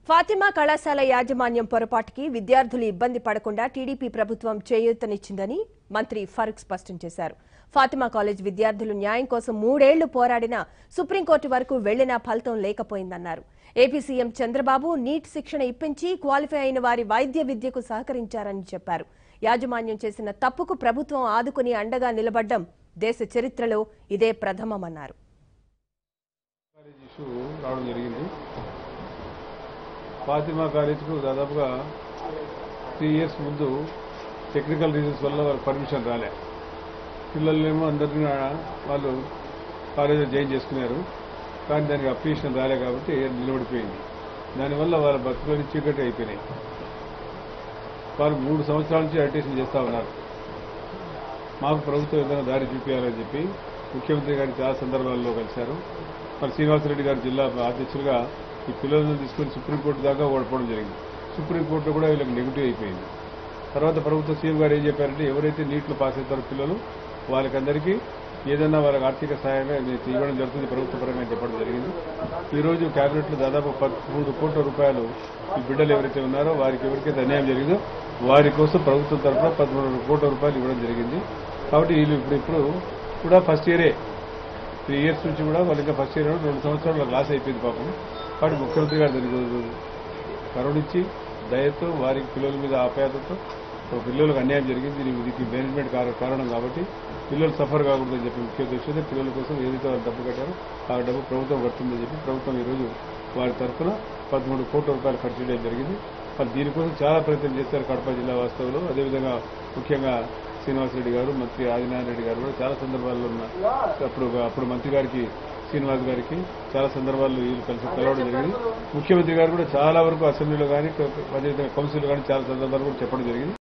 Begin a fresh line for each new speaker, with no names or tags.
ఫాతిమా కళాశాల యాజమాన్యం పొరపాటుకి విద్యార్థులు ఇబ్బంది పడకుండా టీడీపీ ప్రభుత్వం చేయూతనిచ్చిందని మంత్రి ఫరూక్ స్పష్టం చేశారు ఫాతిమా కాలేజ్ విద్యార్థులు న్యాయం కోసం మూడేళ్లు పోరాడినా సుప్రీంకోర్టు వరకు వెళ్లినా ఫలితం లేకపోయిందన్నారు ఏపీ సీఎం చంద్రబాబు నీట్ శిక్షణ ఇప్పించి క్వాలిఫై అయిన వారి వైద్య విద్యకు సహకరించారని చెప్పారు యాజమాన్యం చేసిన తప్పుకు ప్రభుత్వం ఆదుకుని అండగా నిలబడ్డం దేశ చరిత్రలో ఇదే ప్రథమమన్నారు
కాలేజ్ ఇష్యూ రావడం జరిగింది ఫాతిమా కాలేజ్కు దాదాపుగా త్రీ ఇయర్స్ ముందు టెక్నికల్ రీజన్స్ వల్ల వాళ్ళకి పర్మిషన్ రాలే పిల్లలేమో అందరినీ వాళ్ళు కాలేజీలో జాయిన్ చేసుకున్నారు కానీ దానికి అప్లికేషన్ రాలే కాబట్టి నిలబడిపోయింది దానివల్ల వాళ్ళ బతుకులని చీకటి అయిపోయినాయి వాళ్ళు మూడు సంవత్సరాల నుంచి అడిటేషన్ చేస్తూ ఉన్నారు మాకు ప్రభుత్వం ఏదైనా దారి చూపించాలని చెప్పి ముఖ్యమంత్రి గారిని చాలా సందర్భాల్లో కలిశారు మరి శ్రీనివాసరెడ్డి గారు జిల్లా అధ్యక్షులుగా ఈ పిల్లలను తీసుకుని సుప్రీంకోర్టు దాకా ఓడిపోవడం జరిగింది సుప్రీంకోర్టులో కూడా వీళ్ళకి నెగిటివ్ అయిపోయింది తర్వాత ప్రభుత్వ సీఎం గారు ఏం చెప్పారంటే ఎవరైతే నీట్లో పాస్ అవుతారో పిల్లలు వాళ్ళకందరికీ ఏదైనా వాళ్ళకి ఆర్థిక సహాయంగా నేను ఇవ్వడం జరుగుతుంది ప్రభుత్వ పరంగా చెప్పడం జరిగింది ఈ రోజు కేబినెట్లో దాదాపు పదమూడు కోట్ల రూపాయలు ఈ బిడ్డలు ఎవరైతే ఉన్నారో వారికి ఎవరికైతే అన్యాయం జరిగిందో వారి కోసం ప్రభుత్వం తరఫున పదమూడు కోట్ల రూపాయలు ఇవ్వడం జరిగింది కాబట్టి వీళ్ళు ఇప్పుడు ఇప్పుడు కూడా ఫస్ట్ ఇయరే త్రీ ఇయర్స్ నుంచి కూడా వాళ్ళు ఇంకా ఫస్ట్ ఇయర్ రెండు సంవత్సరాలు వాళ్ళకి లాస్ అయిపోయింది పాపం కాబట్టి ముఖ్యమంత్రి గారు దానికి కరుణించి దయతో వారికి పిల్లల మీద ఆప్యాయతతో ఒక పిల్లలకు అన్యాయం జరిగింది దీనికి దీనికి మేనేజ్మెంట్ కార- కారణం కాబట్టి పిల్లలు సఫర్ కాకూడదని చెప్పి ముఖ్య ఉద్దేశంతో పిల్లల కోసం ఏదైతే వాళ్ళు డబ్బు కట్టారో ఆ డబ్బు ప్రభుత్వం కడుతుందని చెప్పి ప్రభుత్వం ఈరోజు వారి తరఫున పదమూడు కోట్ల రూపాయలు ఖర్చు చేయడం జరిగింది మరి దీనికోసం చాలా ప్రయత్నం చేశారు కడప జిల్లా వాస్తవంలో అదేవిధంగా ముఖ్యంగా శ్రీనివాసరెడ్డి గారు మంత్రి ఆదినారాయణ రెడ్డి గారు కూడా చాలా సందర్భాల్లో ఉన్న అప్పుడు అప్పుడు మంత్రి గారికి శ్రీనివాస్ గారికి చాలా సందర్భాల్లో వీళ్ళు కలిసి కలవడం జరిగింది ముఖ్యమంత్రి గారు కూడా చాలా వరకు అసెంబ్లీలో కానీ అదేవిధంగా కౌన్సిల్ కానీ చాలా సందర్భాలు కూడా చెప్పడం జరిగింది